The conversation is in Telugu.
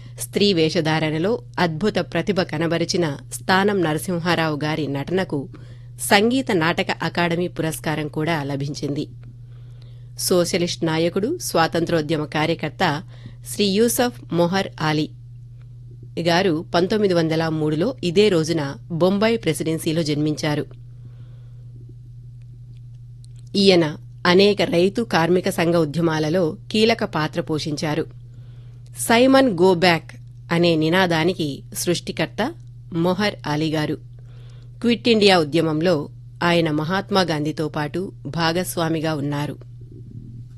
స్త్రీ వేషధారణలో అద్భుత ప్రతిభ కనబరిచిన స్థానం నరసింహారావు గారి నటనకు సంగీత నాటక అకాడమీ పురస్కారం కూడా లభించింది సోషలిస్ట్ నాయకుడు స్వాతంత్రోద్యమ కార్యకర్త శ్రీ యూసఫ్ మొహర్ ఆలీ గారు పంతొమ్మిది వందల మూడులో ఇదే రోజున బొంబాయి ప్రెసిడెన్సీలో జన్మించారు ఈయన అనేక రైతు కార్మిక సంఘ ఉద్యమాలలో కీలక పాత్ర పోషించారు సైమన్ గో బ్యాక్ అనే నినాదానికి సృష్టికర్త మొహర్ అలీగారు క్విట్ ఇండియా ఉద్యమంలో ఆయన మహాత్మాగాంధీతో పాటు భాగస్వామిగా ఉన్నారు